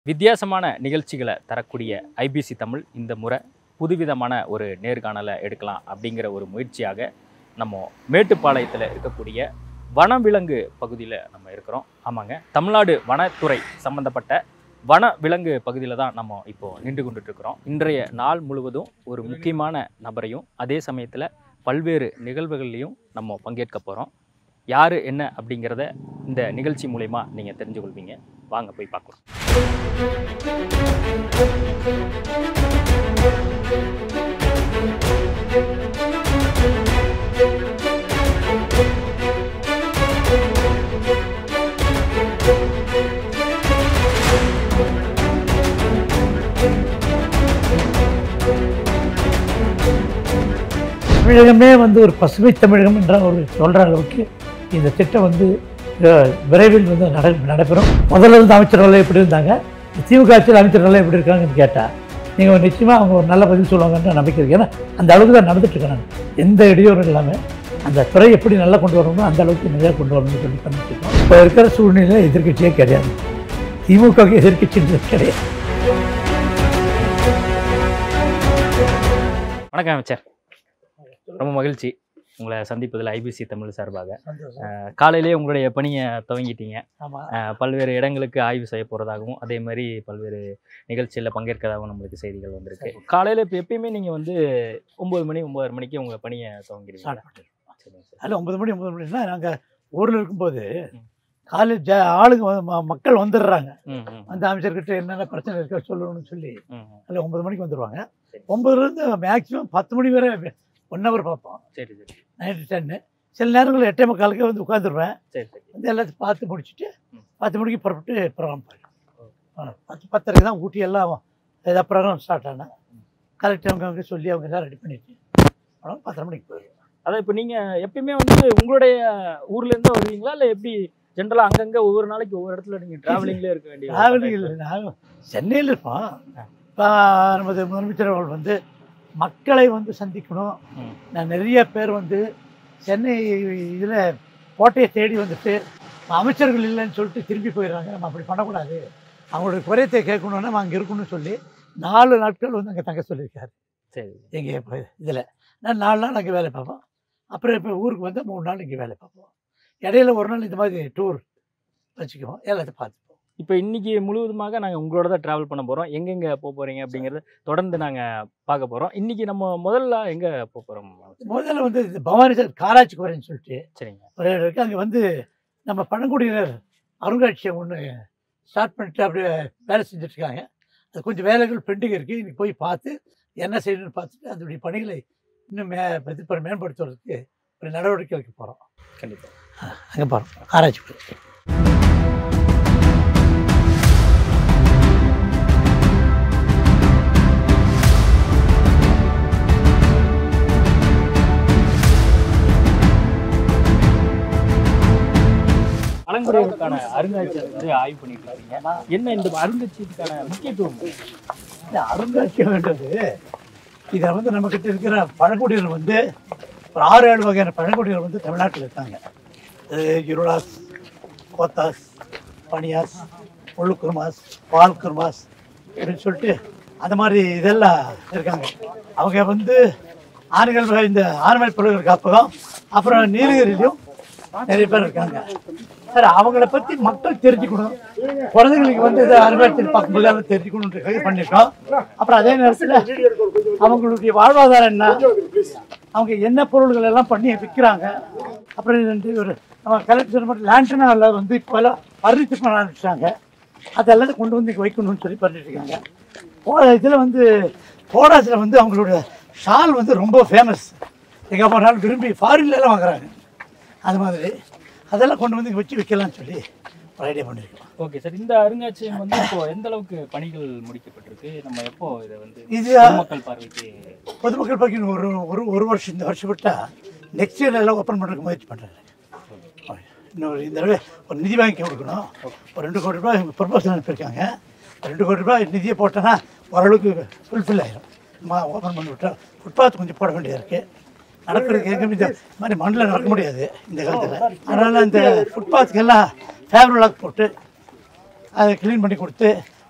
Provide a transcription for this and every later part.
வித்தியாசமான நிகழ்ச்சிகளை தரக்கூடிய ஐபிசி தமிழ் இந்த முறை புதுவிதமான ஒரு நேர்காணலை எடுக்கலாம் அப்படிங்கிற ஒரு முயற்சியாக நம்ம மேட்டுப்பாளையத்தில் இருக்கக்கூடிய வனவிலங்கு பகுதியில் நம்ம இருக்கிறோம் ஆமாங்க தமிழ்நாடு வனத்துறை சம்பந்தப்பட்ட வன விலங்கு பகுதியில் தான் நம்ம இப்போ நின்று கொண்டுட்டு இருக்கிறோம் இன்றைய நாள் முழுவதும் ஒரு முக்கியமான நபரையும் அதே சமயத்தில் பல்வேறு நிகழ்வுகள்லையும் நம்ம பங்கேற்க போகிறோம் யார் என்ன அப்படிங்கிறத இந்த நிகழ்ச்சி மூலயமா நீங்கள் தெரிஞ்சு கொள்வீங்க வாங்க போய் பார்க்கலாம் தமிழகமே வந்து ஒரு பசுமை தமிழகம் என்ற ஒரு சொல்கிற அளவுக்கு இந்த திட்டம் வந்து அஹ், விரைவில் வந்து நட நடைபெறும் முதல்ல இருந்து அமைச்சர்கள் எப்படி இருந்தாங்க திமுக ஆட்சியில் அமைச்சர்கள் எப்படி இருக்காங்கன்னு கேட்டால் நீங்கள் நிச்சயமாக அவங்க ஒரு நல்ல பதில் சொல்லுவாங்கன்ற நம்பிக்கை இருக்கு ஏன்னா அந்த அளவுக்கு தான் நடந்துட்டு இருக்காங்க எந்த இடையூறும் இல்லாமல் அந்த துறை எப்படி நல்லா கொண்டு வரணுமோ அந்த அளவுக்கு நிறையா கொண்டு வரணும்னு சொல்லி பண்ணிட்டு இருக்கோம் இப்போ இருக்கிற சூழ்நிலையில் எதிர்க்கட்சியே கிடையாது திமுகவுக்கு எதிர்க்கட்சின்றது கிடையாது வணக்கம் அமைச்சர் ரொம்ப மகிழ்ச்சி உங்களை சந்திப்பதில் ஐபிசி தமிழ் சார்பாக அஹ், காலையிலேயே உங்களுடைய பணியை துவங்கிட்டீங்க ஆமாம் அஹ், பல்வேறு இடங்களுக்கு ஆய்வு செய்ய போகிறதாகவும் அதே மாதிரி பல்வேறு நிகழ்ச்சியில் பங்கேற்கிறதாகவும் நம்மளுக்கு செய்திகள் வந்திருக்கு காலையில் இப்போ எப்பயுமே நீங்கள் வந்து ஒம்பது மணி ஒம்பது மணிக்கு உங்கள் பணியை துவங்கிடுவீங்க ஸ்டார்ட் பண்ணிட்டோம் சரிங்க சார் அதில் ஒன்பது மணி ஒன்பது மணினா நாங்கள் ஊரில் இருக்கும்போது ம். காலேஜ் ஜ ஆளுங்க வந்து ம- மக்கள் வந்துடுறாங்க ம் ம் அந்த அமைச்சர்கிட்ட என்னென்ன பிரச்சனை இருக்கோ சொல்லணும்னு சொல்லி ம் ம். அதில் ஒன்பது மணிக்கு வந்துடுவாங்க சரி. ஒன்பதுலேருந்து மேக்ஸிமம் பத்து மணி வரை ஒன் ஹவர் பார்ப்போம் சரி சரி நைட்டு டென்னு சில நேரங்களில் எட்டே முக்காலுக்கு வந்து உட்காந்துருவேன் சரி சரி வந்து எல்லாத்தையும் பார்த்து முடிச்சுட்டு ம். பத்து மணிக்கு புறப்பட்டு ப்ரோக்ராம் போயிடும் ஆ, பத்து பத்தரைக்கு தான் ஊட்டி எல்லாம் ஏதாவது ப்ரோக்ராம் ஸ்டார்ட் ஆனால் கலெக்டர் அவங்க அவங்க சொல்லி அவங்க எல்லாம் ரெடி பண்ணிட்டு அப்புறம் பத்தரை மணிக்கு போயிடும் அதான் இப்போ நீங்கள் எப்பயுமே வந்து உங்களுடைய ஊர்லேருந்து வருவீங்களா இல்லை எப்படி ஜென்ரலாக அங்கங்கே ஒவ்வொரு நாளைக்கு ஒவ்வொரு இடத்துல நீங்கள் ட்ராவலிங்லேயே இருக்க வேண்டிய டிராவலிங் இல்லை நாங்கள் சென்னையில் இருப்போம் இப்போ நமது முதலமைச்சர் அவர்கள் வந்து மக்களை வந்து சந்திக்கணும் ம். நான் நிறைய பேர் வந்து சென்னை இதில் கோட்டையை தேடி வந்துட்டு அமைச்சர்கள் இல்லைன்னு சொல்லிட்டு திரும்பி போயிடுறாங்க நம்ம அப்படி பண்ணக்கூடாது அவங்களுடைய குறையத்தை கேட்கணுன்னா நம்ம அங்கே இருக்கணும்னு சொல்லி நாலு நாட்கள் வந்து அங்கே தங்க சொல்லியிருக்காரு சரி எங்கள் இப்போ இதில் நான் நாலு நாள் அங்கே வேலை பார்ப்போம் அப்புறம் இப்போ ஊருக்கு வந்து மூணு நாள் இங்கே வேலை பார்ப்போம் இடையில ஒரு நாள் இந்த மாதிரி டூர் வச்சுக்குவோம் எல்லாத்தையும் பார்த்துப்போம் இப்போ இன்னைக்கு முழுவதுமாக நாங்கள் உங்களோட தான் ட்ராவல் பண்ண போகிறோம் எங்கெங்கே போக போகிறீங்க அப்படிங்கிறத தொடர்ந்து நாங்கள் பார்க்க போகிறோம் இன்னைக்கு நம்ம முதல்ல எங்கே போக போகிறோம் முதல்ல வந்து இந்த பவானி சார் காராச்சி குறைன்னு சொல்லிட்டு சரிங்க ஒரு இடம் இருக்குது அங்கே வந்து நம்ம பழங்குடியினர் அருங்காட்சியகம் ஒன்று ஸ்டார்ட் பண்ணிட்டு அப்படியே வேலை செஞ்சுட்ருக்காங்க அது கொஞ்சம் வேலைகள் பெண்டிங் இருக்குது இன்னைக்கு போய் பார்த்து என்ன செய்யணும்னு பார்த்துட்டு அதனுடைய பணிகளை இன்னும் மே இது பண்ண மேம்படுத்துவதற்கு ஒரு நடவடிக்கை வைக்க போகிறோம் கண்டிப்பாக அங்கே போகிறோம் ஆராய்ச்சி குறை பழங்குடியினருக்கான அருங்காட்சியகத்தை வந்து ஆய்வு பண்ணிட்டு இருக்கீங்க என்ன இந்த அருங்காட்சியத்துக்கான முக்கியத்துவம் இந்த அருங்காட்சியகன்றது இதை வந்து நம்மக்கிட்ட இருக்கிற பழங்குடியினர் வந்து ஒரு ஆறு ஏழு வகையான பழங்குடியினர் வந்து தமிழ்நாட்டில் இருக்காங்க அது இருளாஸ் கோத்தாஸ் பனியாஸ் முள்ளுக்குருமாஸ் பால் குருமாஸ் அப்படின்னு சொல்லிட்டு அந்த மாதிரி இதெல்லாம் இருக்காங்க அவங்க வந்து ஆறுகள் வகை இந்த ஆறுமல் பொருள்கள் காப்பகம் அப்புறம் நீலகிரிலையும் நிறைய பேர் இருக்காங்க சார் அவங்கள பற்றி மக்கள் தெரிஞ்சுக்கணும் குழந்தைங்களுக்கு வந்து இதை அருங்காட்சியர் பார்க்கும்போது அவங்க தெரிஞ்சுக்கணுன்றதுக்காக பண்ணியிருக்கோம் அப்புறம் அதே நேரத்தில் அவங்களுடைய வாழ்வாதாரம் என்ன அவங்க என்ன பொருள்கள் எல்லாம் பண்ணி விற்கிறாங்க அப்புறம் இது வந்து ஒரு நம்ம கலெக்டர் மட்டும் லேண்டனாவில் வந்து இப்போல்லாம் பர்னிச்சர் பண்ண ஆரம்பிச்சிட்டாங்க அதெல்லாம் கொண்டு வந்து இங்கே வைக்கணும்னு சொல்லி பண்ணிட்டு இருக்காங்க இதில் வந்து போடாஸில் வந்து அவங்களோட ஷால் வந்து ரொம்ப ஃபேமஸ் எங்கே போனாலும் விரும்பி ஃபாரின்ல எல்லாம் வாங்குறாங்க அது மாதிரி அதெல்லாம் கொண்டு வந்து இங்கே வச்சு விற்கலாம்னு சொல்லி ஒரு ஐடியா பண்ணியிருக்கோம் ஓகே சார் இந்த அருங்காட்சியகம் வந்து இப்போ எந்த அளவுக்கு பணிகள் முடிக்கப்பட்டிருக்கு நம்ம எப்போ இதை வந்து இது பொதுமக்கள் பார்வைக்கு பொதுமக்கள் பக்கம் ஒரு ஒரு ஒரு வருஷம் இந்த வருஷம் விட்டால் நெக்ஸ்ட் இயர் எல்லாம் ஓப்பன் பண்ணுறதுக்கு முயற்சி பண்ணுறாங்க இன்னொரு இந்த தடவை ஒரு நிதி வாங்கி கொடுக்கணும் ஒரு ரெண்டு கோடி ரூபாய் இவங்க ப்ரொபோசல் அனுப்பியிருக்காங்க ரெண்டு கோடி ரூபாய் நிதியை போட்டோன்னா ஓரளவுக்கு ஃபுல்ஃபில் ஆயிடும் மா ஓப்பன் பண்ணி விட்டா ஃபுட்பாத் கொஞ்சம் போட வேண்டியது இருக்குது நடக்கிறதுக்கு எங்கே இந்த மாதிரி மண்ணில் நடக்க முடியாது இந்த காலத்தில் அதனால் இந்த ஃபுட்பாத்துக்கெல்லாம் ஃபேவரலாக போட்டு அதை க்ளீன் பண்ணி கொடுத்து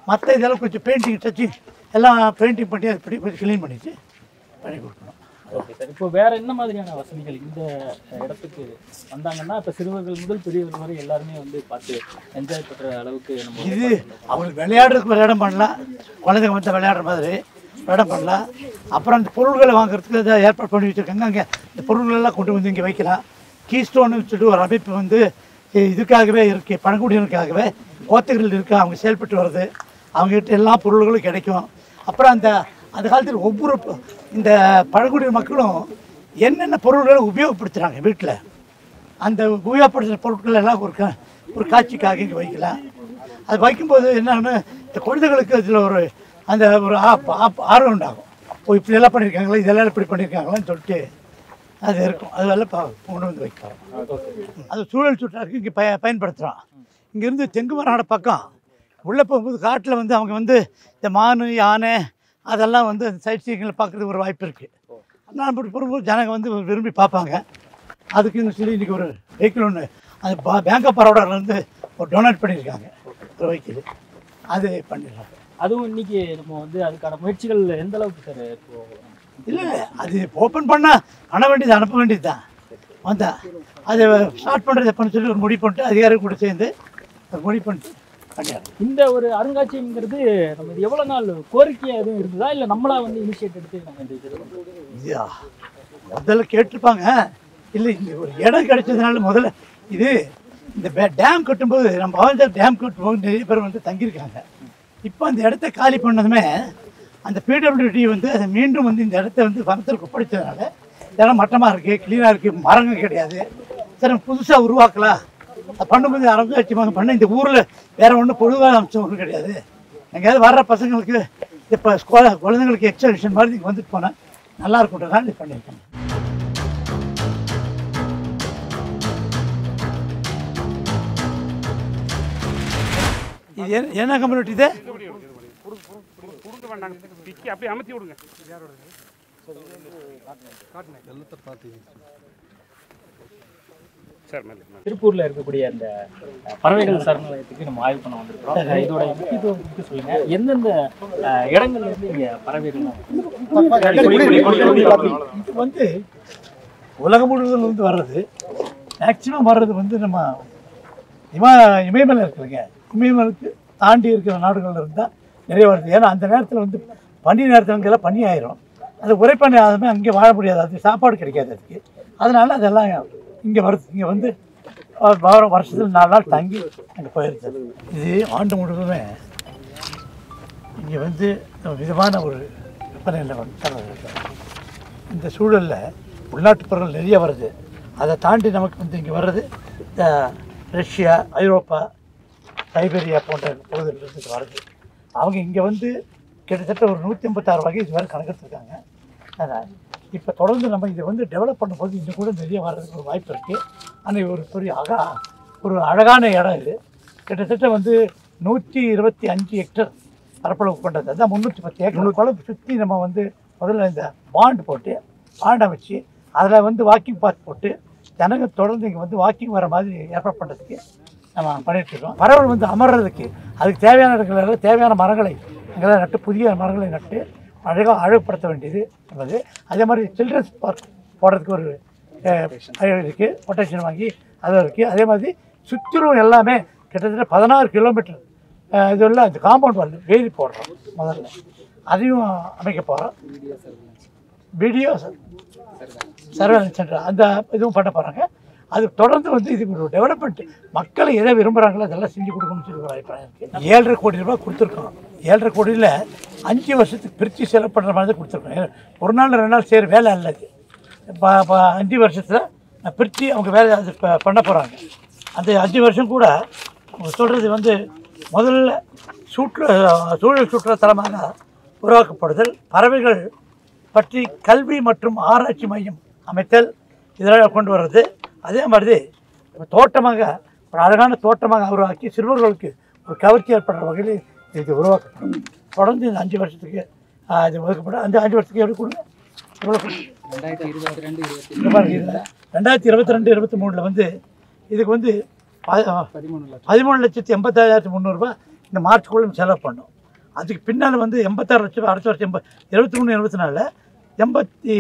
மற்ற இதெல்லாம் கொஞ்சம் பெயிண்டிங் டச்சு எல்லாம் பெயிண்டிங் பண்ணி அது கொஞ்சம் க்ளீன் பண்ணிட்டு பண்ணி கொடுக்கணும் ஓகே சார் இப்போ வேற என்ன மாதிரியான வசதிகள் இந்த இடத்துக்கு வந்தாங்கன்னா இப்போ சிறுவர்கள் முதல் பெரியவர்கள் வரை எல்லாருமே வந்து பார்த்து என்ஜாய் பண்ற அளவுக்கு நம்ம இது அவங்களுக்கு விளையாடுறதுக்கு ஒரு இடம் பண்ணலாம் குழந்தைங்க வந்து விளையாடுற மாதிரி ஒரு இடம் பண்ணலாம் அப்புறம் அந்த பொருள்களை வாங்குறதுக்கு இதை ஏற்பாடு பண்ணி வச்சுருக்காங்க அங்கே இந்த பொருள்கள் எல்லாம் கொண்டு வந்து இங்கே வைக்கலாம் கீஸ்டோன்னு சொல்லிட்டு ஒரு அமைப்பு வந்து இ- இதுக்காகவே இருக்கு பழங்குடியினருக்காகவே கோத்தகிரில் இருக்கு அவங்க செயல்பட்டு வருது அவங்ககிட்ட எல்லா பொருள்களும் கிடைக்கும் அப்புறம் அந்த அந்த காலத்தில் ஒவ்வொரு ப- இந்த பழங்குடியின மக்களும் என்னென்ன பொருள்களை உபயோகப்படுத்துகிறாங்க வீட்டில் அந்த உபயோகப்படுத்துகிற பொருட்கள் எல்லாம் ஒரு கா- ஒரு காட்சிக்காக இங்கே வைக்கலாம் அது வைக்கும்போது என்னன்னா இந்த குழந்தைகளுக்கு அதில் ஒரு அந்த ஒரு ஆப் ஆப் ஆர்வம் உண்டாகும் ஓ இப்படி எல்லாம் பண்ணியிருக்காங்களா இதெல்லாம் இப்படி பண்ணியிருக்காங்களான்னு சொல்லிட்டு அது இருக்கும் அதெல்லாம் பா- கொண்டு வந்து வைக்கலாம் அது சூழல் சுற்றாருக்கு இங்கே பய பயன்படுத்துகிறோம் இங்கேருந்து தெங்கு மரநாடு பக்கம் உள்ளே போகும்போது காட்டில் வந்து அவங்க வந்து இந்த மானு யானை அதெல்லாம் வந்து அந்த சைட் சீக்கிங்கில் பார்க்குறதுக்கு ஒரு வாய்ப்பு இருக்குது அதனால் அப்படி போகும்போது ஜனங்க வந்து விரும்பி பார்ப்பாங்க அதுக்குன்னு சொல்லி இன்றைக்கி ஒரு வெஹிக்கிள் ஒன்று அந்த பா- பேங்க் ஆஃப் பரோடாலேருந்து ஒரு டொனேட் பண்ணியிருக்காங்க ஒரு வெஹிக்கிள் அது பண்ணிடுறாங்க அதுவும் இன்னைக்கு நம்ம வந்து அதுக்கான முயற்சிகள் எந்த அளவுக்கு சார் இப்போ இல்லை அது ஓப்பன் பண்ணால் அனுப்ப வேண்டியது அனுப்ப வேண்டியது தான் வந்தா அது ஸ்டார்ட் பண்ணுறது எப்போன்னு சொல்லி ஒரு முடிவு பண்ணிட்டு அதிகாரிகள் கூட சேர்ந்து ஒரு முடிவு பண்ணிட்டு பண்ணிடுறோம் இந்த ஒரு அருங்காட்சியகங்கிறது நம்ம இது எவ்வளவு நாள் கோரிக்கை எதுவும் இருந்ததா இல்ல நம்மளா வந்து இனிஷியேட் எடுத்து நம்ம இந்த இது பண்றோம்? இது முதல்ல கேட்டிருப்பாங்க இல்லை இந்த ஒரு இடம் கிடைச்சதுனால முதல்ல இது இந்த டேம் கட்டும்போது நம்ம பவானிசார் டேம் கட்டும்போது நிறைய பேர் வந்து தங்கியிருக்காங்க இப்போ அந்த இடத்த காலி பண்ணதுமே அந்த பிடபிள்யூடி வந்து அதை மீண்டும் வந்து இந்த இடத்த வந்து வனத்தில் ஒப்படைச்சதுனால இடம் மட்டமாக இருக்குது க்ளீனாக இருக்குது மரங்கள் கிடையாது சரி புதுசாக உருவாக்கலாம் அது பண்ணும்போது அரங்காட்சியமாக பண்ண இந்த ஊரில் வேற ஒன்றும் பொதுவாக அம்சம் ஒன்றும் கிடையாது எங்கேயாவது வர்ற பசங்களுக்கு இப்போ குழந்தைங்களுக்கு எக்ஸபிஷன் மாதிரி இங்கே வந்துட்டு போனால் நல்லா இருக்குன்றதால இது பண்ணியிருக்கேன் இது என்ன- என்ன கம்யூனிட்டி இது கொடுக்க வேண்டாங்க பிக்கி அப்படியே அமர்த்தி விடுங்க சார் மேலே மேலே திருப்பூர்ல இருக்கக்கூடிய அந்த அஹ், பறவைகள் சரணாலயத்துக்கு நம்ம ஆய்வு பண்ண வந்திருக்கிறோம் அஹ், இதோட முக்கியத்துவம் பத்தி சொல்லுங்க எந்தெந்த அஹ், இடங்கள்ல இருந்து இங்க பறவைகள் இது வந்து உலகம் முழுவதும் வந்து வர்றது மேக்சிமம் வர்றது வந்து நம்ம இம இமயமலை இருக்குதுங்க இமயமலைக்கு தாண்டி இருக்கிற நாடுகள்ல இருந்தால் நிறைய வருது ஏன்னா அந்த நேரத்தில் வந்து பனி நேரத்தில் அங்கெல்லாம் பனி ஆயிரும் அது உரைப்பனி ஆகாம அங்கே வாழ முடியாது அது சாப்பாடு கிடைக்காது அதுக்கு அதனால அதெல்லாம் இங்கே வருது இங்கே வந்து அஹ், வாரம் வருஷத்தில் நாலு நாள் தங்கி அங்கே போயிருது இது ஆண்டு முழுவதுமே இங்கே வந்து விதமான ஒரு வெப்பநிலை வந்து தர்றது. இந்த சூழலில் உள்நாட்டு பொருள் நிறைய வருது அதை தாண்டி நமக்கு வந்து இங்கே வர்றது இந்த ரஷ்யா ஐரோப்பா சைபேரியா போன்ற பகுதிகளிலிருந்து வருது அவங்க இங்கே வந்து கிட்டத்தட்ட ஒரு நூற்றி ஐம்பத்தாறு வகை இது வரை கணக்கெடுத்துருக்காங்க அதான் இப்போ தொடர்ந்து நம்ம இதை வந்து டெவலப் பண்ணும்போது இன்னும் கூட நிறைய வர்றதுக்கு ஒரு வாய்ப்பு இருக்குது ஆனால் ஒரு பெரிய அகா ஒரு அழகான இடம் இது கிட்டத்தட்ட வந்து நூற்றி இருபத்தி அஞ்சு ஹெக்டர் பரப்பளவு கொண்டது அதான் முந்நூற்றி பத்து ஏக்கர் குழம்பு சுற்றி நம்ம வந்து முதல்ல இந்த பாண்ட் போட்டு பாண்டை வச்சு அதில் வந்து வாக்கிங் பாத் போட்டு ஜனங்க தொடர்ந்து இங்கே வந்து வாக்கிங் வர மாதிரி ஏற்பாடு பண்ணுறதுக்கு நம்ம பண்ணிட்டு இருக்கோம் பறவைகள் வந்து அமர்றதுக்கு அதுக்கு தேவையான இடங்கள்ல தேவையான மரங்களை அங்கெல்லாம் நட்டு புதிய மரங்களை நட்டு அழகாக அழகுபடுத்த வேண்டியது என்பது அதே மாதிரி சில்ட்ரன்ஸ் பார்க் போடுறதுக்கு ஒரு இருக்குது பொட்டேஷன் வாங்கி அதுவும் இருக்குது அதே மாதிரி சுற்றிலும் எல்லாமே கிட்டத்தட்ட பதினாறு கிலோமீட்டர் இதெல்லாம் இந்த காம்பவுண்ட் வால் வேலி போடுறோம் முதல்ல அதையும் அமைக்க போகிறோம் வீடியோ சர்வேலன்ஸ் சென்டர் அந்த இதுவும் பண்ண போகிறாங்க அது தொடர்ந்து வந்து இதுக்கு ஒரு டெவலப்மெண்ட் மக்களை எதை விரும்புகிறாங்களோ அதெல்லாம் செஞ்சு கொடுக்கணும்னு சொல்லி ஒரு அபிப்பிராயம் இருக்குது ஏழரை கோடி ரூபாய் கொடுத்துருக்கோம் ஏழரை கோடியில் அஞ்சு வருஷத்துக்கு பிரித்து செலவு பண்ணுற மாதிரி தான் கொடுத்துருக்கோம் ஏன்னா ஒரு நாள் ரெண்டு நாள் செய்கிற வேலை அல்ல அது இப்போ இப்போ அஞ்சு வருஷத்தில் பிரித்து அவங்க வேலை அது ப- பண்ண போகிறாங்க அந்த அஞ்சு வருஷம் கூட அவங்க சொல்கிறது வந்து முதல்ல சுற்று சூழல் சுற்றுலாத்தலமாக உருவாக்கப்படுதல் பறவைகள் பற்றி கல்வி மற்றும் ஆராய்ச்சி மையம் அமைத்தல் இதெல்லாம் கொண்டு வர்றது அதே மாதிரி தோட்டமாக ஒரு அழகான தோட்டமாக உருவாக்கி சிறுவர்களுக்கு ஒரு கவர்ச்சி ஏற்படுற வகையில் இது உருவாக்கப்படும் தொடர்ந்து இந்த அஞ்சு வருஷத்துக்கு ஆஹ், இது ஒதுக்கப்படும் அந்த அஞ்சு வருஷத்துக்கு எப்படி கொடுங்க எவ்வளோ கொடுங்க? இந்த பாருங்க, இதுல ரெண்டாயிரத்தி இருபத்தி ரெண்டு இருபத்தி மூணில் வந்து இதுக்கு வந்து ப- பதிமூணு லட்சத்தி எண்பத்தாயிரத்தி முந்நூறுரூபா இந்த மார்ச்சுக்குள்ளே செலவு பண்ணோம் அதுக்கு பின்னால் வந்து எண்பத்தாறு லட்சம் அடுத்த வருஷம் எண்ப இருபத்தி மூணு இருபத்தி நாலில் எண்பத்தி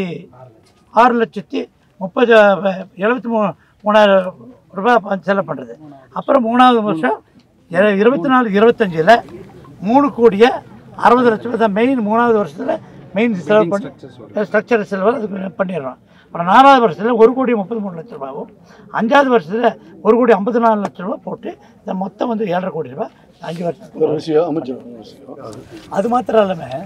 ஆறு லட்சத்தி முப்பது எழுபத்தி மூணு மூணாயிரம் ரூபாய் செலவு பண்ணுறது அப்புறம் மூணாவது வருஷம் இர- இருபத்தி நாலு இருபத்தஞ்சில் மூணு கோடியே அறுபது லட்ச ரூபாய் தான் மெயின் மூணாவது வருஷத்தில் மெயின் செலவு பண்ணி ஸ்ட்ரக்சர் செலவு அதுக்கு பண்ணிடுறோம் அப்புறம் நாலாவது வருஷத்தில் ஒரு கோடி முப்பத்தி மூணு லட்ச ரூபாவும் அஞ்சாவது வருஷத்தில் ஒரு கோடி ஐம்பத்தி நாலு லட்ச ரூபாய் போட்டு இந்த மொத்தம் வந்து ஏழரை கோடி ரூபாய் அஞ்சு வருஷம் ஒரு விஷயம் அமைச்சர் ஒரு விஷயம் அது மாத்திரம் இல்லாமல்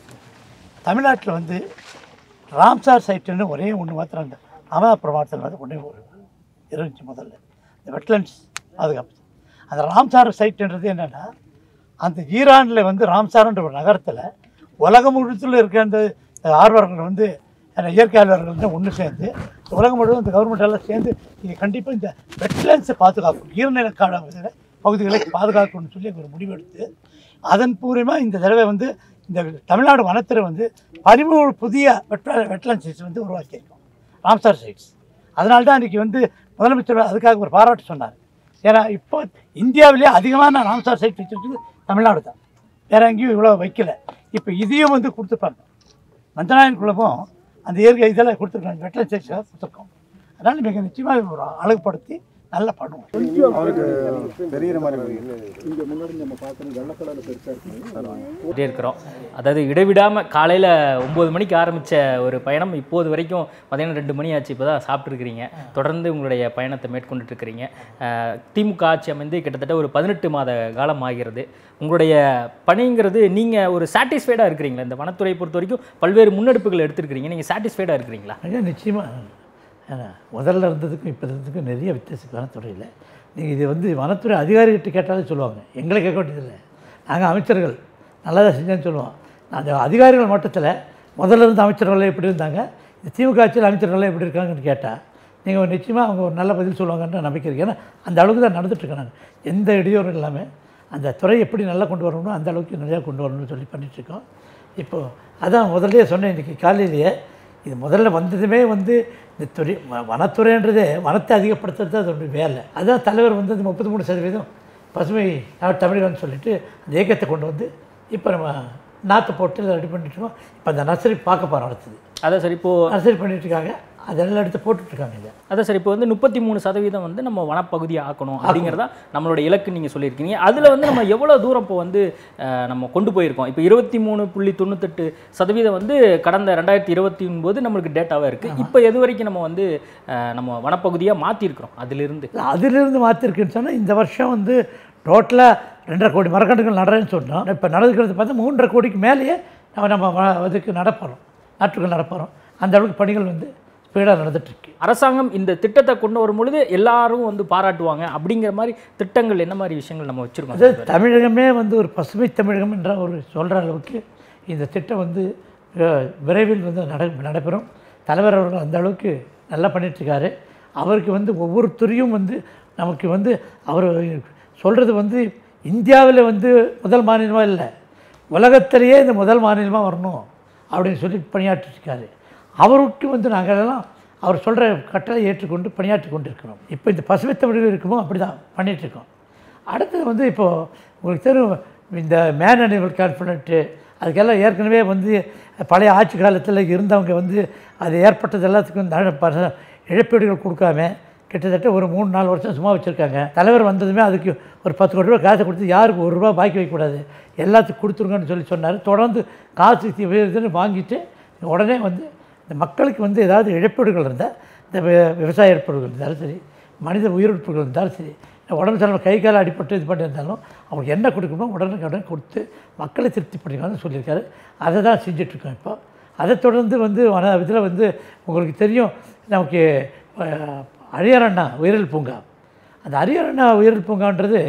தமிழ்நாட்டில் வந்து ராம்சார் சைட்டுன்னு ஒரே ஒன்று மாத்திரம் இந்த அமலாப்புற மாவட்டத்தில் வந்து ஒன்றே ஒரு இருந்துச்சு முதல்ல இந்த வெட்லண்ட்ஸ் பாதுகாப்பு அந்த ராம்சார் சைட்டுன்றது என்னென்னா அந்த ஈரானில் வந்து ராம்சார்ன்ற ஒரு நகரத்தில் உலகம் முழுத்தில் இருக்கிற அந்த ஆர்வலர்கள் வந்து அந்த இயற்கை ஆர்வலர்கள் வந்து ஒன்று சேர்ந்து உலகம் முழுவதும் இந்த கவர்மெண்ட் எல்லாம் சேர்ந்து இது கண்டிப்பாக இந்த வெட்லண்ட்ஸை பாதுகாக்கும் ஈரநில கால பகுதிகளை பாதுகாக்கணும்னு சொல்லி ஒரு முடிவெடுத்து அதன் பூர்வமாக இந்த தடவை வந்து இந்த தமிழ்நாடு வனத்துறை வந்து பதிமூணு புதிய வெட்ல வெட்லாண்ட் சைட்ஸ் வந்து உருவாக்கியிருக்கோம் ராம்சார் சைட்ஸ் அதனால தான் இன்றைக்கி வந்து முதலமைச்சர் அதுக்காக ஒரு பாராட்டு சொன்னார் ஏன்னா இப்போ இந்தியாவிலே அதிகமான ராம்சார் சைட் வச்சுருக்கு தமிழ்நாடு தான் வேற எங்கேயும் இவ்வளோ வைக்கல இப்போ இதையும் வந்து கொடுத்துருப்பாங்க மஞ்சநாயன் குளமும் அந்த இயற்கை இதெல்லாம் கொடுத்துருக்காங்க வெட்லாண்ட் சைட்ஸ் கொடுத்துருக்கோம் அதனால் மிக நிச்சயமாக ஒரு அழகுபடுத்தி நல்லா பண்ணுவோம் அவருக்கு தெரியுற மாதிரி இங்க முன்னாடி நம்ம பார்த்தோம் வெள்ளை கலர்ல பெருசா இருக்கு போயிட்டே இருக்கிறோம் அதாவது இடைவிடாமல் காலையில் ஒம்பது மணிக்கு ஆரம்பித்த ஒரு பயணம் இப்போது வரைக்கும் பார்த்தீங்கன்னா ரெண்டு மணி ஆச்சு இப்போ தான் சாப்பிட்ருக்கிறீங்க தொடர்ந்து உங்களுடைய பயணத்தை மேற்கொண்டுட்டு இருக்கிறீங்க அஹ், திமுக ஆட்சி அமைந்து கிட்டத்தட்ட ஒரு பதினெட்டு மாத காலம் ஆகிறது உங்களுடைய பணிங்கிறது நீங்கள் ஒரு சாட்டிஸ்ஃபைடாக இருக்கிறீங்களா இந்த வனத்துறை பொறுத்த வரைக்கும் பல்வேறு முன்னெடுப்புகள் எடுத்திருக்கிறீங்க நீங்கள் சாட்டிஸ்ஃபைடாக இருக்கிறீங்களா ஐயா நிச்சயமாக ஏன்னா முதல்ல இருந்ததுக்கும் இப்போ இருந்ததுக்கும் நிறைய வித்தியாசம் வனத்துறையில் நீங்கள் இது வந்து வனத்துறை அதிகாரிகிட்ட கேட்டாலே சொல்லுவாங்க எங்களை கேட்க வேண்டியதில்லை நாங்கள் அமைச்சர்கள் நல்லதாக செஞ்சேன்னு சொல்லுவோம் அந்த அதிகாரிகள் மட்டத்தில் முதல்ல இருந்த அமைச்சர்கள் எப்படி இருந்தாங்க இந்த திமுக ஆட்சியில் அமைச்சர்கள் எப்படி இருக்காங்கன்னு கேட்டால் நீங்கள் நிச்சயமாக அவங்க ஒரு நல்ல பதில் சொல்லுவாங்கன்ற நம்பிக்கை இருக்குது ஏன்னா அந்த அளவுக்கு தான் நடந்துட்டுருக்கோம் நாங்கள் எந்த இடையூறும் இல்லாமல் அந்த துறை எப்படி நல்லா கொண்டு வரணுமோ அந்த அளவுக்கு நிறையா கொண்டு வரணும்னு சொல்லி பண்ணிகிட்ருக்கோம் இப்போது அதான் முதல்லயே சொன்னேன் இன்றைக்கி காலையிலேயே இது முதல்ல வந்ததுமே வந்து இந்த துறை வ- வனத்துறைன்றதே வனத்தை அதிகப்படுத்துறது அதோட வேலை அதான் தலைவர் வந்து அந்த முப்பத்தி மூணு சதவீதம் பசுமை நாடு தமிழகம்னு சொல்லிட்டு அந்த இயக்கத்தை கொண்டு வந்து இப்போ நம்ம நாற்று போட்டு ரெடி பண்ணிட்டுருக்கோம் இப்போ அந்த நர்சரி பார்க்க போகிறோம் அடுத்தது அதான் சார் இப்போது நர்சரி பண்ணிட்டுருக்காங்க அதெல்லாம் எடுத்து போட்டுட்ருக்காங்க இதை அதான் சார் இப்போ வந்து முப்பத்தி மூணு சதவீதம் வந்து நம்ம வனப்பகுதியை ஆக்கணும் அப்படிங்கிறதா நம்மளோட இலக்கு நீங்கள் சொல்லியிருக்கீங்க அதில் வந்து நம்ம எவ்வளோ தூரம் இப்போ வந்து அஹ், நம்ம கொண்டு போயிருக்கோம் இப்போ இருபத்தி மூணு புள்ளி தொண்ணூத்தெட்டு சதவீதம் வந்து கடந்த ரெண்டாயிரத்தி இருபத்தி ஒன்பது நம்மளுக்கு டேட்டாவாக இருக்குது இப்போ எது வரைக்கும் நம்ம வந்து அஹ், நம்ம வனப்பகுதியாக மாற்றிருக்கிறோம் அதிலிருந்து இல்ல, அதிலிருந்து மாற்றிருக்குன்னு சொன்னால் இந்த வருஷம் வந்து டோட்டலாக ரெண்டரை கோடி மரக்கன்றுகள் நடறேன்னு சொன்னோம் இப்போ நடக்கிறது பார்த்தா மூன்றரை கோடிக்கு மேலேயே நம்ம நம்ம வ- இதுக்கு நடப்போகிறோம் நாட்டுக்கு நடப்போகிறோம் அந்த அளவுக்கு பணிகள் வந்து ஸ்பீடாக நடந்துட்டுருக்கு அரசாங்கம் இந்த திட்டத்தை கொண்டு வரும் பொழுது எல்லாரும் வந்து பாராட்டுவாங்க அப்படிங்கிற மாதிரி திட்டங்கள் என்ன மாதிரி விஷயங்கள் நம்ம வச்சுருக்கோம் அதாவது தமிழகமே வந்து ஒரு பசுமை தமிழகம் என்ற ஒரு சொல்கிற அளவுக்கு இந்த திட்டம் வந்து அஹ், விரைவில் வந்து நட நடைபெறும் தலைவர் அவர்கள் அந்த அளவுக்கு நல்லா பண்ணிட்டுருக்காரு அவருக்கு வந்து ஒவ்வொரு துறையும் வந்து நமக்கு வந்து அவர் சொல்கிறது வந்து இந்தியாவில் வந்து முதல் மாநிலமாக இல்லை உலகத்திலேயே இந்த முதல் மாநிலமாக வரணும் அப்படின்னு சொல்லி பணியாற்றிருக்காரு அவருக்கு வந்து நாங்கள் எல்லாம் அவர் சொல்கிற கட்டளை ஏற்றுக்கொண்டு பணியாற்றி கொண்டிருக்கிறோம் இப்போ இந்த பசுமை தமிழகம் இருக்குமோ அப்படி தான் பண்ணிகிட்ருக்கோம் அடுத்தது வந்து இப்போது உங்களுக்கு தெரியும் இந்த மேன் அனிமல் கான்ஃபிடென்ட்டு அதுக்கெல்லாம் ஏற்கனவே வந்து பழைய ஆட்சி காலத்தில் இருந்தவங்க வந்து அது ஏற்பட்டது எல்லாத்துக்கும் நட- ப- இழப்பீடுகள் கொடுக்காம கிட்டத்தட்ட ஒரு மூணு நாலு வருஷம் சும்மா வச்சுருக்காங்க தலைவர் வந்ததுமே அதுக்கு ஒரு பத்து கோடி ரூபா காசை கொடுத்து யாருக்கு ஒரு ரூபா பாக்கி வைக்கக்கூடாது எல்லாத்துக்கும் கொடுத்துருங்கன்னு சொல்லி சொன்னார் தொடர்ந்து காசு இதுன்னு வாங்கிட்டு உடனே வந்து இந்த மக்களுக்கு வந்து ஏதாவது இழப்பீடுகள் இருந்தால் இந்த வி- விவசாய இழப்பீடுகள் இருந்தாலும் சரி மனித உயிரிழப்புகள் இருந்தாலும் சரி உடம்பு சரியில்லை கை கால் அடிபட்டு இது பண்ணியிருந்தாலும் அவங்களுக்கு என்ன கொடுக்கணுமோ உடனே உடனே கொடுத்து மக்களை திருப்தி பண்ணிக்கலாம்னு சொல்லியிருக்காரு அதை தான் செஞ்சிட்ருக்கோம் இப்போ அதை தொடர்ந்து வந்து வன இதில் வந்து உங்களுக்கு தெரியும் நமக்கு அஹ், அரியரண்ணா உயிரியல் பூங்கா அந்த அரியரண்ணா உயிரியல் பூங்கான்றது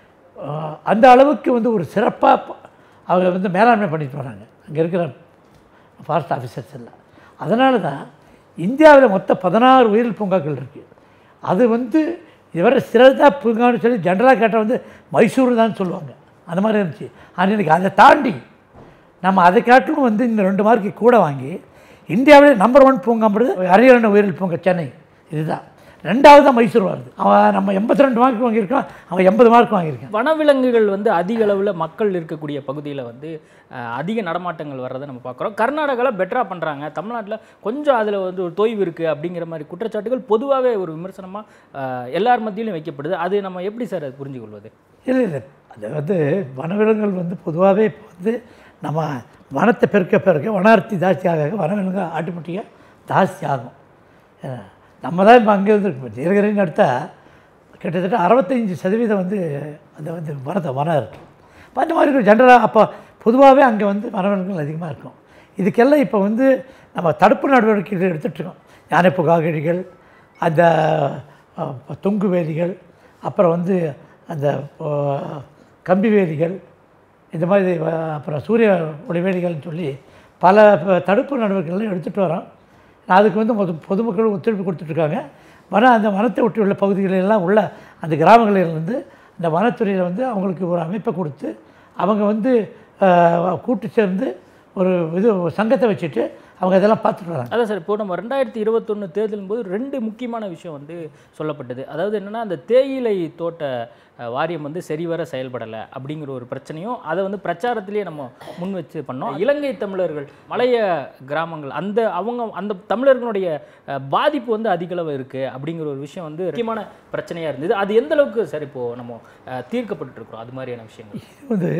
அஹ், அந்த அளவுக்கு வந்து ஒரு சிறப்பாக அவங்க வந்து மேலாண்மை பண்ணிட்டு வராங்க அங்கே இருக்கிற ஃபாரஸ்ட் ஆஃபீஸர்ஸ் எல்லாம் அதனால தான் இந்தியாவில் மொத்தம் பதினாறு உயிரியல் பூங்காக்கள் இருக்குது அது வந்து இதுவரை சிறந்தா பூங்கான்னு சொல்லி ஜென்ரலாக கேட்டால் வந்து மைசூர் தான் சொல்லுவாங்க அந்த மாதிரி இருந்துச்சு ஆனால் இன்னைக்கு அதை தாண்டி நம்ம அதை காட்டிலும் வந்து இந்த ரெண்டு மார்க்கு கூட வாங்கி இந்தியாவிலே நம்பர் ஒன் பூங்காம்பது அரியரண உயிரியல் பூங்கா சென்னை இதுதான் ரெண்டாவது தான் மைசூர் வருது அவன் நம்ம எண்பத்தி ரெண்டு மார்க் வாங்கியிருக்கான் அவன் எண்பது மார்க் வாங்கியிருக்கான் வனவிலங்குகள் வந்து அதிக அளவில் மக்கள் இருக்கக்கூடிய பகுதியில் வந்து அஹ், அதிக நடமாட்டங்கள் வர்றதை நம்ம பார்க்குறோம் கர்நாடகாவில் பெட்டராக பண்ணுறாங்க தமிழ்நாட்டில் கொஞ்சம் அதில் வந்து ஒரு தொய்வு இருக்குது அப்படிங்கிற மாதிரி குற்றச்சாட்டுகள் பொதுவாகவே ஒரு விமர்சனமாக எல்லார் மத்தியிலும் வைக்கப்படுது அது நம்ம எப்படி சார் அது புரிஞ்சு கொள்வது இல்லை இல்லை அது வந்து வனவிலங்குகள் வந்து பொதுவாகவே இப்போ வந்து நம்ம வனத்தை பெருக்க பெருக்க வனார்த்தி ஜாஸ்தி ஆக ஆக வனவிலங்கு ஆட்டோமேட்டிக்காக ஜாஸ்தி ஆகும் ஏன்னா, நம்ம தான் இப்போ அங்கே இருந்து நீலகிரின்னு எடுத்தால் கிட்டத்தட்ட அறுபத்தஞ்சி சதவீதம் வந்து அந்த வந்து வனத்தை வனம் இருக்குது அப்ப அந்த மாதிரி ஜென்ரலாக அப்போ பொதுவாகவே அங்கே வந்து வனவிலங்குகள் அதிகமாக இருக்கும் இதுக்கெல்லாம் இப்போ வந்து நம்ம தடுப்பு நடவடிக்கைகள் எடுத்துகிட்ருக்கோம் யானை புகாகிழிகள் அந்த அஹ், தொங்கு வேலிகள் அப்புறம் வந்து அந்த அஹ், கம்பி வேலிகள் இந்த மாதிரி அஹ், அப்புறம் சூரிய ஒளி வேலிகள்னு சொல்லி பல ப- தடுப்பு நடவடிக்கைகளை எடுத்துகிட்டு வரோம் அதுக்கு வந்து பொது பொதுமக்கள் ஒத்துழைப்பு கொடுத்துட்ருக்காங்க வன அந்த வனத்தை ஒட்டி உள்ள பகுதிகளில் எல்லாம் உள்ள அந்த கிராமங்களிலிருந்து அந்த வனத்துறையில் வந்து அவங்களுக்கு ஒரு அமைப்பை கொடுத்து அவங்க வந்து அஹ், கூட்டு சேர்ந்து ஒரு இது ஒரு சங்கத்தை வச்சுட்டு அவங்க இதெல்லாம் பார்த்துட்டு வராங்க அதான் சார் இப்போ நம்ம ரெண்டாயிரத்தி இருபத்தொன்று தேர்தலின் போது ரெண்டு முக்கியமான விஷயம் வந்து சொல்லப்பட்டது அதாவது என்னென்னா அந்த தேயிலை தோட்ட அஹ், வாரியம் வந்து சரிவர செயல்படலை அப்படிங்கிற ஒரு பிரச்சனையும் அதை வந்து பிரச்சாரத்திலேயே நம்ம முன் வச்சு பண்ணோம் இலங்கை தமிழர்கள் மலைய கிராமங்கள் அந்த அவங்க அந்த தமிழர்களுடைய அஹ், பாதிப்பு வந்து அதிக அளவு இருக்குது அப்படிங்கிற ஒரு விஷயம் வந்து முக்கியமான பிரச்சனையாக இருந்தது அது எந்த அளவுக்கு சார் இப்போது நம்ம அஹ், தீர்க்கப்பட்டு இருக்கிறோம் அது மாதிரியான விஷயங்கள் இது வந்து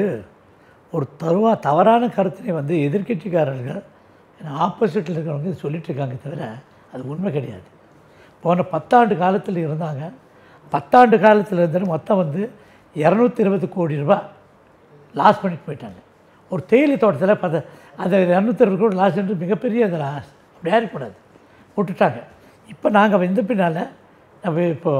ஒரு தருவா தவறான கருத்தினை வந்து எதிர்க்கட்சிக்காரர்கள் ஆப்போசிட்டில் இருக்கிறவங்க சொல்லிட்டு இருக்காங்க தவிர அது உண்மை கிடையாது போன பத்தாண்டு காலத்தில் இருந்தாங்க பத்தாண்டு காலத்தில் இருந்து மொத்தம் வந்து இரநூத்தி இருபது கோடி ரூபாய் லாஸ் பண்ணிட்டு போயிட்டாங்க ஒரு தேயிலை தோட்டத்தில் பத அந்த இரநூத்தி இருபது கோடி லாஸ் என்று மிகப்பெரிய அது லாஸ் அப்படி இருக்கக்கூடாது விட்டுட்டாங்க இப்போ நாங்கள் வந்து பின்னால் நம்ம இப்போ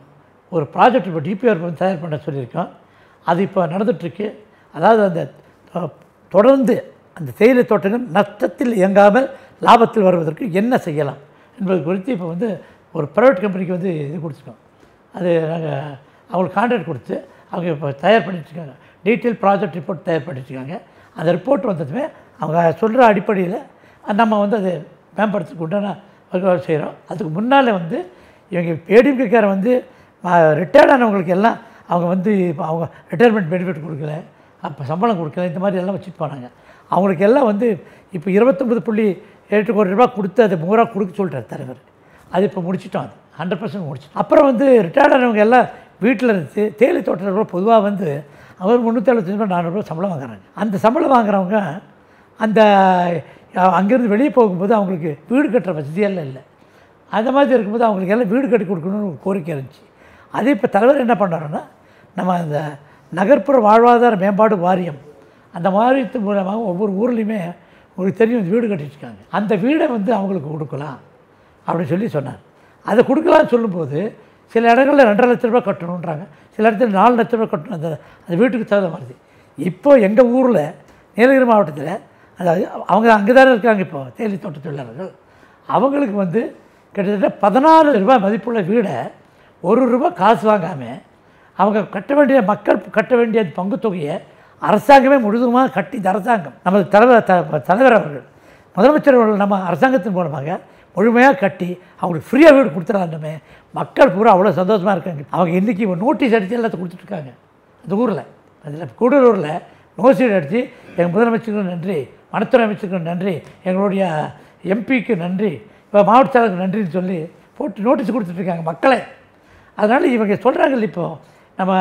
ஒரு ப்ராஜெக்ட் இப்போ டிபிஆர் வந்து தயார் பண்ண சொல்லியிருக்கோம் அது இப்போ நடந்துகிட்ருக்கு அதாவது அந்த தொ- தொடர்ந்து அந்த தேயிலை தோட்டங்கள் நஷ்டத்தில் இயங்காமல் லாபத்தில் வருவதற்கு என்ன செய்யலாம் என்பது குறித்து இப்போ வந்து ஒரு ப்ரைவேட் கம்பெனிக்கு வந்து இது கொடுத்துருக்கோம் அது நாங்கள் அவங்களுக்கு கான்ட்ராக்ட் கொடுத்து அவங்க இப்போ தயார் பண்ணிட்டுருக்காங்க டீட்டெயில் ப்ராஜெக்ட் ரிப்போர்ட் தயார் பண்ணிட்டுருக்காங்க அந்த ரிப்போர்ட் வந்ததுமே அவங்க சொல்கிற அடிப்படையில் நம்ம வந்து அதை மேம்படுத்துக்கு உண்டான வழிபாடு செய்கிறோம் அதுக்கு முன்னால் வந்து இவங்க ஏடிஎம்கேக்கார வந்து ரிட்டையர்ட் ஆனவங்களுக்கு எல்லாம் அவங்க வந்து இப்போ அவங்க ரிட்டையர்மெண்ட் பெனிஃபிட் கொடுக்கல அப்போ சம்பளம் கொடுக்கல இந்த மாதிரி எல்லாம் வச்சுட்டு போனாங்க அவங்களுக்கு எல்லாம் வந்து இப்போ இருபத்தொம்பது புள்ளி எட்டு கோடி ரூபாய் கொடுத்து அதை மூறாக கொடுக்க சொல்கிறார் தலைவர் அது இப்போ முடிச்சிட்டோம் அது ஹண்ட்ரட் பர்சன்ட் முடிச்சிட்டோம் அப்புறம் வந்து ரிட்டையர்ட் ஆனவங்க எல்லாம் வீட்டில் இருந்து தேயிலை தோட்டத்தில் கூட பொதுவாக வந்து அவர் முந்நூற்றி ரூபா நானூறுரூவா சம்பளம் வாங்குறாங்க அந்த சம்பளம் வாங்குறவங்க அந்த அஹ், அங்கேருந்து வெளியே போகும்போது அவங்களுக்கு வீடு கட்டுற வசதியெல்லாம் இல்லை அந்த மாதிரி இருக்கும்போது அவங்களுக்கு எல்லாம் வீடு கட்டி கொடுக்கணும்னு ஒரு கோரிக்கை இருந்துச்சு அதே இப்போ தலைவர் என்ன பண்ணாருன்னா நம்ம அந்த நகர்ப்புற வாழ்வாதார மேம்பாடு வாரியம் அந்த வாரியத்து மூலமாக ஒவ்வொரு ஊர்லேயுமே உங்களுக்கு தெரியும் வீடு கட்டிட்டு இருக்காங்க அந்த வீடை வந்து அவங்களுக்கு கொடுக்கலாம் அப்படின்னு சொல்லி சொன்னார் அதை கொடுக்கலாம்னு சொல்லும்போது சில இடங்களில் ரெண்டரை லட்ச ரூபாய் கட்டணுன்றாங்க சில இடத்துல நாலு லட்ச ரூபாய் கட்டணும் அந்த அந்த வீட்டுக்கு தகுந்த மாதிரி இப்போ எங்கள் ஊரில் நீலகிரி மாவட்டத்தில் அதாவது அவங்க அங்கே தானே இருக்காங்க இப்போ தேயிலை தோட்ட தொழிலாளர்கள் அவங்களுக்கு வந்து கிட்டத்தட்ட பதினாறு ரூபாய் மதிப்புள்ள வீடை ஒரு ரூபாய் காசு வாங்காமல் அவங்க கட்ட வேண்டிய மக்கள் கட்ட வேண்டிய பங்கு தொகையை அரசாங்கமே முழுதுமாக கட்டி இந்த அரசாங்கம் நமது தலைவர் த- தலைவர் அவர்கள் முதலமைச்சர் அவர்கள் நம்ம அரசாங்கத்தின் மூலமாக முழுமையாக கட்டி அவங்களுக்கு ஃப்ரீயாக வீடு கொடுத்துறாண்டமே மக்கள் பூரா அவ்வளோ சந்தோஷமாக இருக்காங்க அவங்க இன்றைக்கி நோட்டீஸ் அடித்து எல்லாத்தையும் கொடுத்துட்ருக்காங்க அந்த ஊரில் அதில் கூடலூரில் நோட்டீஸ் அடித்து எங்கள் முதலமைச்சருக்கு நன்றி வனத்துறை அமைச்சருக்கு நன்றி எங்களுடைய எம்பிக்கு நன்றி இப்போ மாவட்ட செயலருக்கு நன்றின்னு சொல்லி போட்டு நோட்டீஸ் கொடுத்துட்ருக்காங்க மக்களே அதனால் இவங்க சொல்கிறாங்கல்ல இப்போ நம்ம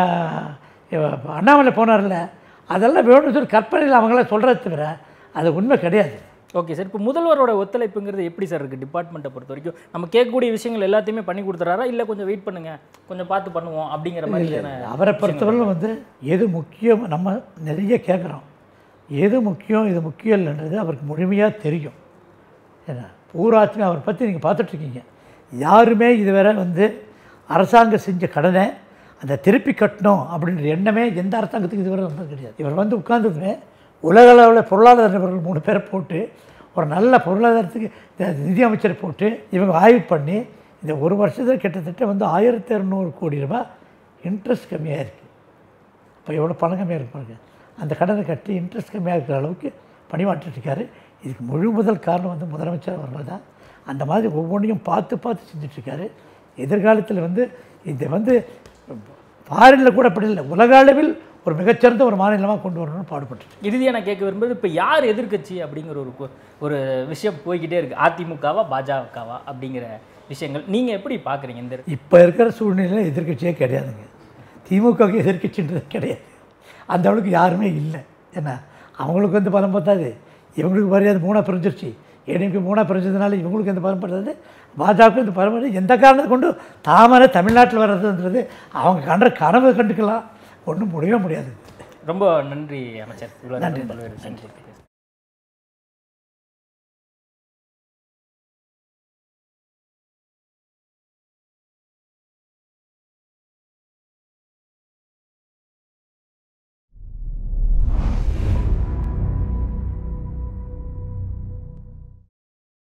இவ- அண்ணாமலை போனார்ல அதெல்லாம் வேணும்னு சொல்லி கற்பனையில் அவங்களாம் சொல்கிறத தவிர அது உண்மை கிடையாது ஓகே சார் இப்போ முதல்வரோட ஒத்துழைப்புங்கிறது எப்படி சார் இருக்குது டிபார்ட்மெண்ட்டை பொறுத்த வரைக்கும் நம்ம கேட்கக்கூடிய விஷயங்கள் எல்லாத்தையுமே பண்ணி கொடுத்துறாரா இல்லை கொஞ்சம் வெயிட் பண்ணுங்க கொஞ்சம் பார்த்து பண்ணுவோம் அப்படிங்கிற மாதிரியான அவரை பொறுத்தவரை வந்து எது முக்கியம் நம்ம நிறைய கேட்குறோம் எது முக்கியம் இது முக்கியம் இல்லைன்றது அவருக்கு முழுமையாக தெரியும் ஏன்னா பூராச்சுமே அவரை பற்றி நீங்கள் பார்த்துட்ருக்கீங்க யாருமே இதுவரை வந்து அரசாங்கம் செஞ்ச கடனை அந்த திருப்பி கட்டணும் அப்படின்ற எண்ணமே எந்த அரசாங்கத்துக்கு இதுவரை வந்தது கிடையாது இவர் வந்து உட்கார்ந்ததுமே உலக அளவில் பொருளாதார நிபுணர்கள் மூணு பேரை போட்டு ஒரு நல்ல பொருளாதாரத்துக்கு த- நிதி அமைச்சரை போட்டு இவங்க ஆய்வு பண்ணி இந்த ஒரு வருஷத்தில் கிட்டத்தட்ட வந்து ஆயிரத்தி இரநூறு கோடி ரூபாய் இன்ட்ரெஸ்ட் கம்மியாக இருக்குது இப்போ எவ்வளோ பணம் கம்மியாக இருப்பாங்க அந்த கடனை கட்டி இன்ட்ரெஸ்ட் கம்மியாக இருக்கிற அளவுக்கு பணிமாற்றிட்டு இருக்காரு இதுக்கு முழு முதல் காரணம் வந்து முதலமைச்சர் அவர்கள் தான் அந்த மாதிரி ஒவ்வொன்றையும் பார்த்து பார்த்து செஞ்சுட்ருக்காரு எதிர்காலத்தில் வந்து இது வந்து ஃபாரினில் கூட அப்படி இல்லை உலக அளவில் ஒரு மிகச்சிறந்த ஒரு மாநிலமாக கொண்டு வரணும்னு பாடுபட்டு இறுதியாக நான் கேட்க விரும்புறது இப்போ யார் எதிர்க்கட்சி அப்படிங்கிற ஒரு கு- ஒரு விஷயம் போய்கிட்டே இருக்கு அதிமுகவா பாஜகவா அப்படிங்கிற விஷயங்கள் நீங்கள் எப்படி பார்க்குறீங்க இந்த இப்போ இருக்கிற சூழ்நிலையில் எதிர்க்கட்சியே கிடையாதுங்க திமுகவுக்கு எதிர்க்கட்சின்றது கிடையாது அந்த அளவுக்கு யாருமே இல்லை ஏன்னா அவங்களுக்கு வந்து பலம் பத்தாது இவங்களுக்கு மரியாதை மூணாக பிரிஞ்சிருச்சு ஏடிஎம்கே மூணாக பிரிஞ்சதுனால இவங்களுக்கு எந்த பலம் பத்தாது பாஜக இந்த பலம் பத்தாது. எந்த காரணத்தை கொண்டு தாமரை தமிழ்நாட்டில் வர்றதுன்றது அவங்க கண்ட கனவு கண்டுக்கலாம் ஒன்றும் முடியவே முடியாது ரொம்ப நன்றி அமைச்சர் இவ்வளோ நன்றி. பல்வேறு விஷயங்களுக்கு